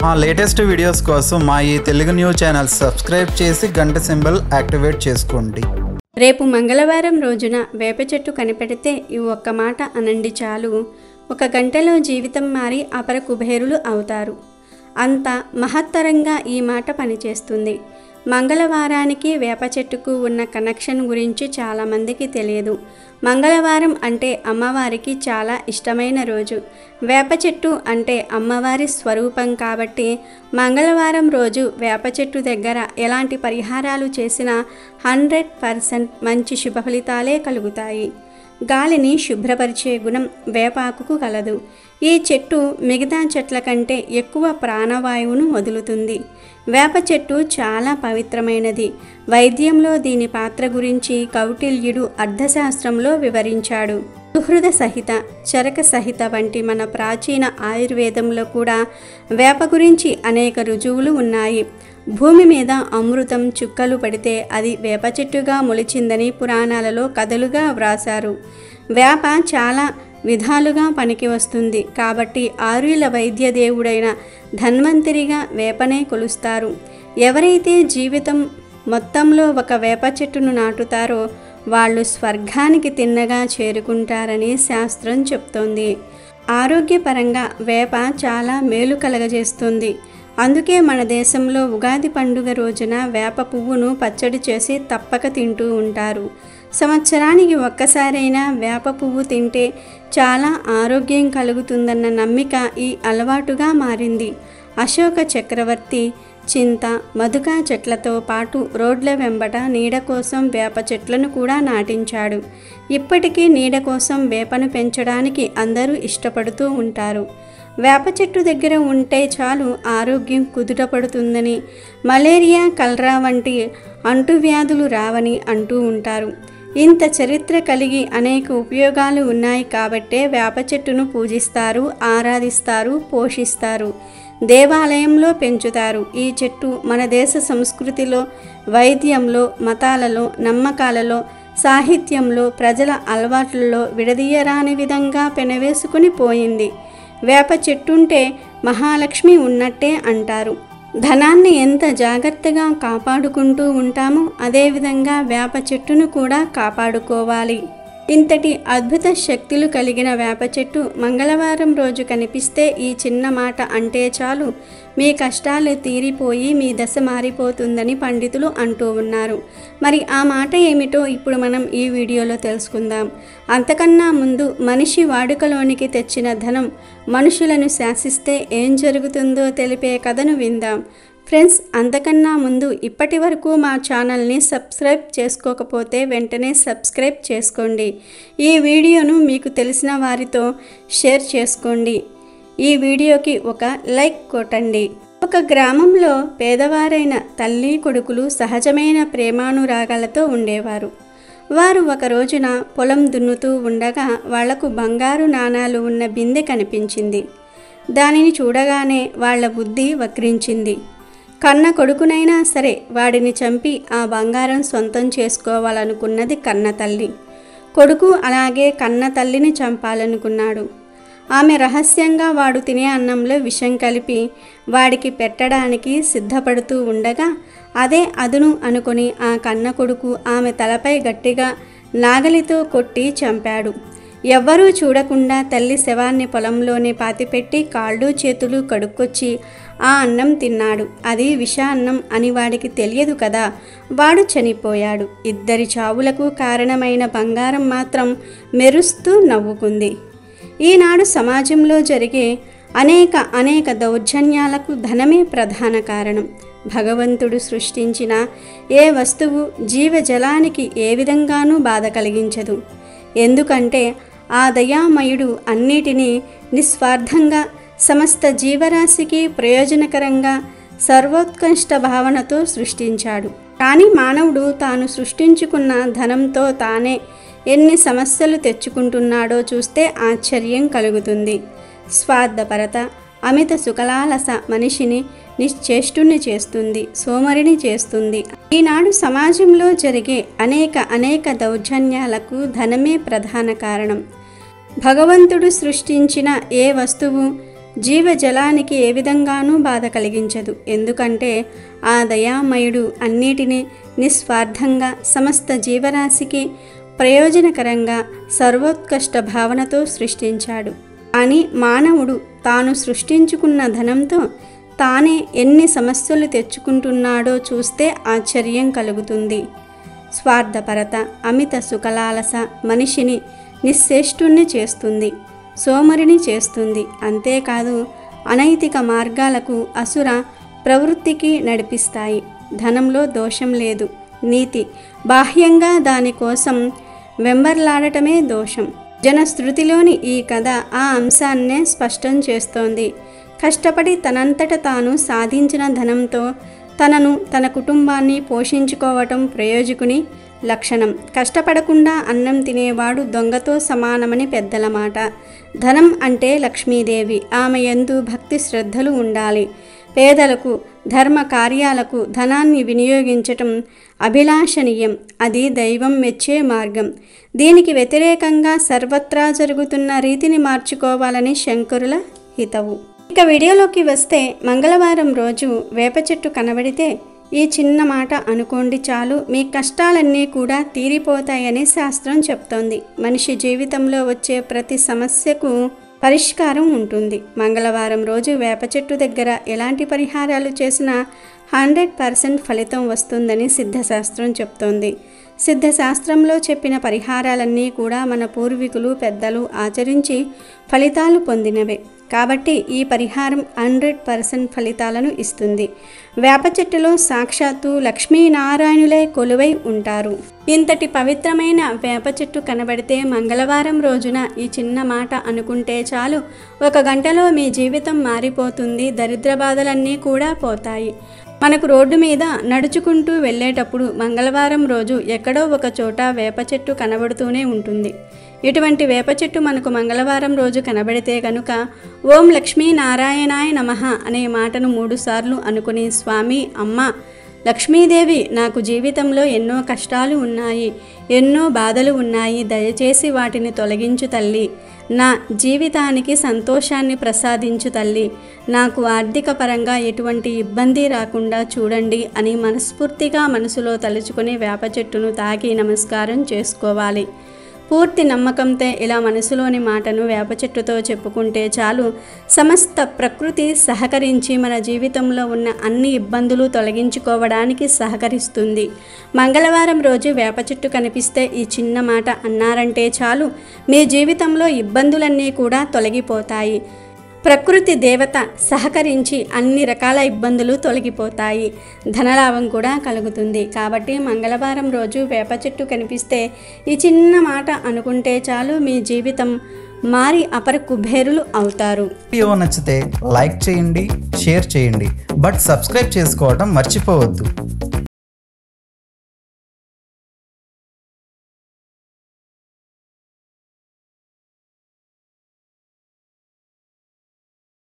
మా latest videos కోసం మా ఈ తెలుగు న్యూస్ ఛానల్ సబ్స్క్రైబ్ చేసి గంట సింబల్ యాక్టివేట్ చేసుకోండి రేపు మంగళవారం రోజున వేప చెట్టు కనిపెడితే ఈ ఒక్క మాట అనండి చాలు ఒక గంటలో జీవితం మారి అపర కుబేరులు అవుతారు అంత మహత్తరంగా ఈ మాట పనిచేస్తుంది మంగళవారానికి వేప చెట్టుకు ఉన్న కనెక్షన్ గురించి చాలామందికి తెలియదు మంగళవారం అంటే అమ్మవారికి చాలా ఇష్టమైన రోజు వేప చెట్టు అంటే అమ్మవారి స్వరూపం కాబట్టి మంగళవారం రోజు వేప చెట్టు దగ్గర ఎలాంటి పరిహారాలు చేసినా హండ్రెడ్ పర్సెంట్ మంచి శుభ ఫలితాలే కలుగుతాయి గాలిని శుభ్రపరిచే గుణం వేపాకుకు కలదు ఈ చెట్టు మిగతా చెట్ల కంటే ఎక్కువ ప్రాణవాయువును వదులుతుంది వేప చెట్టు చాలా పవిత్రమైనది వైద్యంలో దీని పాత్ర గురించి కౌటిల్యుడు అర్థశాస్త్రంలో వివరించాడు సుహృద సహిత చరక సహిత వంటి మన ప్రాచీన ఆయుర్వేదంలో కూడా వేప గురించి అనేక రుజువులు ఉన్నాయి భూమి మీద అమృతం చుక్కలు పడితే అది వేప చెట్టుగా మొలిచిందని పురాణాలలో కథలుగా వ్రాసారు వేప చాలా విధాలుగా పనికి వస్తుంది కాబట్టి ఆరుల వైద్య దేవుడైన ధన్వంతరిగా వేపనే కొలుస్తారు ఎవరైతే జీవితం మొత్తంలో ఒక వేప చెట్టును నాటుతారో వాళ్ళు స్వర్గానికి తిన్నగా చేరుకుంటారని శాస్త్రం చెప్తోంది ఆరోగ్యపరంగా వేప చాలా మేలు కలగజేస్తుంది అందుకే మన దేశంలో ఉగాది పండుగ రోజున వేప పువ్వును పచ్చడి చేసి తప్పక తింటూ ఉంటారు సంవత్సరానికి ఒక్కసారైనా వేప పువ్వు తింటే చాలా ఆరోగ్యం కలుగుతుందన్న నమ్మిక ఈ అలవాటుగా మారింది అశోక చక్రవర్తి చింత మధుకా చెట్లతో పాటు రోడ్ల వెంబట నీడ కోసం వేప చెట్లను కూడా నాటించాడు ఇప్పటికీ నీడ కోసం వేపను పెంచడానికి అందరూ ఇష్టపడుతూ ఉంటారు వేప చెట్టు దగ్గర ఉంటే చాలు ఆరోగ్యం కుదుటపడుతుందని మలేరియా కలరా వంటి అంటువ్యాధులు రావని అంటూ ఉంటారు ఇంత చరిత్ర కలిగి అనేక ఉపయోగాలు ఉన్నాయి కాబట్టే వేప చెట్టును పూజిస్తారు ఆరాధిస్తారు పోషిస్తారు దేవాలయంలో పెంచుతారు ఈ చెట్టు మన దేశ సంస్కృతిలో వైద్యంలో మతాలలో నమ్మకాలలో సాహిత్యంలో ప్రజల అలవాట్లలో విడదీయరాని విధంగా పెనవేసుకుని పోయింది వేప చెట్టుంటే మహాలక్ష్మి ఉన్నట్టే అంటారు ధనాన్ని ఎంత జాగ్రత్తగా కాపాడుకుంటూ ఉంటామో అదేవిధంగా వేప చెట్టును కూడా కాపాడుకోవాలి ఇంతటి అద్భుత శక్తులు కలిగిన వేప చెట్టు మంగళవారం రోజు కనిపిస్తే ఈ చిన్న మాట అంటే చాలు మీ కష్టాలు తీరిపోయి మీ దశ మారిపోతుందని పండితులు అంటూ ఉన్నారు మరి ఆ మాట ఏమిటో ఇప్పుడు మనం ఈ వీడియోలో తెలుసుకుందాం అంతకన్నా ముందు మనిషి వాడుకలోనికి తెచ్చిన ధనం మనుషులను శాసిస్తే ఏం జరుగుతుందో తెలిపే కథను విందాం ఫ్రెండ్స్ అంతకన్నా ముందు ఇప్పటి వరకు మా ఛానల్ని సబ్స్క్రైబ్ చేసుకోకపోతే వెంటనే సబ్స్క్రైబ్ చేసుకోండి ఈ వీడియోను మీకు తెలిసిన వారితో షేర్ చేసుకోండి ఈ వీడియోకి ఒక లైక్ కొట్టండి ఒక గ్రామంలో పేదవారైన తల్లి కొడుకులు సహజమైన ప్రేమానురాగాలతో ఉండేవారు వారు ఒక రోజున పొలం దున్నుతూ ఉండగా వాళ్లకు బంగారు నాణాలు ఉన్న బిందె కనిపించింది దానిని చూడగానే వాళ్ళ బుద్ధి వక్రించింది కన్న కొడుకునైనా సరే వాడిని చంపి ఆ బంగారం సొంతం చేసుకోవాలనుకున్నది కన్న తల్లి కొడుకు అలాగే కన్న తల్లిని చంపాలనుకున్నాడు ఆమె రహస్యంగా వాడు తినే అన్నంలో విషం కలిపి వాడికి పెట్టడానికి సిద్ధపడుతూ ఉండగా అదే అదును అనుకుని ఆ కన్న కొడుకు ఆమె తలపై గట్టిగా నాగలితో కొట్టి చంపాడు ఎవ్వరూ చూడకుండా తల్లి శవాన్ని పొలంలోనే పాతిపెట్టి కాళ్ళు చేతులు కడుక్కొచ్చి ఆ అన్నం తిన్నాడు అది విష అన్నం అని వాడికి తెలియదు కదా వాడు చనిపోయాడు ఇద్దరి చావులకు కారణమైన బంగారం మాత్రం మెరుస్తూ నవ్వుకుంది ఈనాడు సమాజంలో జరిగే అనేక అనేక దౌర్జన్యాలకు ధనమే ప్రధాన కారణం భగవంతుడు సృష్టించిన ఏ వస్తువు జీవజలానికి ఏ విధంగానూ బాధ కలిగించదు ఎందుకంటే ఆ దయామయుడు అన్నిటినీ నిస్వార్థంగా సమస్త జీవరాశికి ప్రయోజనకరంగా సర్వోత్కృష్ట భావనతో సృష్టించాడు కానీ మానవుడు తాను సృష్టించుకున్న ధనంతో తానే ఎన్ని సమస్యలు తెచ్చుకుంటున్నాడో చూస్తే ఆశ్చర్యం కలుగుతుంది స్వార్థపరత అమిత సుఖలాలస మనిషిని నిశ్చేష్టుని చేస్తుంది సోమరిని చేస్తుంది ఈనాడు సమాజంలో జరిగే అనేక అనేక దౌర్జన్యాలకు ధనమే ప్రధాన కారణం భగవంతుడు సృష్టించిన ఏ వస్తువు జీవజలానికి ఏ విధంగానూ బాధ కలిగించదు ఎందుకంటే ఆ దయామయుడు అన్నిటినీ నిస్వార్థంగా సమస్త జీవరాశికి ప్రయోజనకరంగా సర్వోత్కృష్ట భావనతో సృష్టించాడు కానీ మానవుడు తాను సృష్టించుకున్న ధనంతో తానే ఎన్ని సమస్యలు తెచ్చుకుంటున్నాడో చూస్తే ఆశ్చర్యం కలుగుతుంది స్వార్థపరత అమిత సుఖలాలస మనిషిని నిశ్చేష్టుణ్ణి చేస్తుంది సోమరిని చేస్తుంది అంతేకాదు అనైతిక మార్గాలకు అసుర ప్రవృత్తికి నడిపిస్తాయి ధనంలో దోషం లేదు నీతి బాహ్యంగా దానికోసం వెంబర్లాడటమే దోషం జనశృతిలోని ఈ కథ ఆ అంశాన్నే స్పష్టం చేస్తోంది కష్టపడి తనంతట తాను సాధించిన ధనంతో తనను తన కుటుంబాన్ని పోషించుకోవటం ప్రయోజకుని లక్షణం కష్టపడకుండా అన్నం తినేవాడు దొంగతో సమానమని పెద్దల మాట ధనం అంటే లక్ష్మీదేవి ఆమె ఎందు భక్తి శ్రద్ధలు ఉండాలి పేదలకు ధర్మ కార్యాలకు ధనాన్ని వినియోగించటం అభిలాషణీయం అది దైవం మెచ్చే మార్గం దీనికి వ్యతిరేకంగా సర్వత్రా జరుగుతున్న రీతిని మార్చుకోవాలని శంకరుల హితవు ఇక వీడియోలోకి వస్తే మంగళవారం రోజు వేప చెట్టు కనబడితే ఈ చిన్న మాట అనుకోండి చాలు మీ కష్టాలన్నీ కూడా తీరిపోతాయని శాస్త్రం చెప్తోంది మనిషి జీవితంలో వచ్చే ప్రతి సమస్యకు పరిష్కారం ఉంటుంది మంగళవారం రోజు వేప చెట్టు దగ్గర ఎలాంటి పరిహారాలు చేసినా హండ్రెడ్ పర్సెంట్ ఫలితం వస్తుందని సిద్ధశాస్త్రం చెప్తోంది సిద్ధశాస్త్రంలో చెప్పిన పరిహారాలన్నీ కూడా మన పూర్వీకులు పెద్దలు ఆచరించి ఫలితాలు పొందినవే కాబట్టి ఈ పరిహారం హండ్రెడ్ పర్సెంట్ ఫలితాలను ఇస్తుంది వేప చెట్టులో సాక్షాత్తు లక్ష్మీనారాయణులే కొలువై ఉంటారు ఇంతటి పవిత్రమైన వేప చెట్టు కనబడితే మంగళవారం రోజున ఈ చిన్న మాట అనుకుంటే చాలు ఒక గంటలో మీ జీవితం మారిపోతుంది దరిద్ర బాధలన్నీ కూడా పోతాయి మనకు రోడ్డు మీద నడుచుకుంటూ వెళ్ళేటప్పుడు మంగళవారం రోజు ఎక్కడో ఒక చోట వేప చెట్టు కనబడుతూనే ఉంటుంది ఇటువంటి వేప చెట్టు మనకు మంగళవారం రోజు కనబడితే కనుక ఓం లక్ష్మీ నారాయణాయ నమః అనే మాటను మూడుసార్లు అనుకుని స్వామి అమ్మ లక్ష్మీదేవి నాకు జీవితంలో ఎన్నో కష్టాలు ఉన్నాయి ఎన్నో బాధలు ఉన్నాయి దయచేసి వాటిని తొలగించు తల్లి నా జీవితానికి సంతోషాన్ని ప్రసాదించు తల్లి నాకు ఆర్థిక పరంగా ఎటువంటి ఇబ్బంది రాకుండా చూడండి అని మనస్ఫూర్తిగా మనసులో తలుచుకొని వేప చెట్టును తాకి నమస్కారం చేసుకోవాలి పూర్తి నమ్మకంతో ఇలా మనసులోని మాటను వేప చెట్టుతో చెప్పుకుంటే చాలు సమస్త ప్రకృతి సహకరించి మన జీవితంలో ఉన్న అన్ని ఇబ్బందులు తొలగించుకోవడానికి సహకరిస్తుంది మంగళవారం రోజు వేప చెట్టు కనిపిస్తే ఈ చిన్న మాట అన్నారంటే చాలు మీ జీవితంలో ఇబ్బందులన్నీ కూడా తొలగిపోతాయి ప్రకృతి దేవత సహకరించి అన్ని రకాల ఇబ్బందులు తొలగిపోతాయి ధనలాభం కూడా కలుగుతుంది కాబట్టి మంగళవారం రోజు వేప చెట్టు కనిపిస్తే ఈ చిన్న మాట అనుకుంటే చాలు మీ జీవితం మారి అపర కుబేరులు అవుతారు వీడియో నచ్చితే లైక్ చేయండి షేర్ చేయండి బట్ సబ్స్క్రైబ్ చేసుకోవడం మర్చిపోవద్దు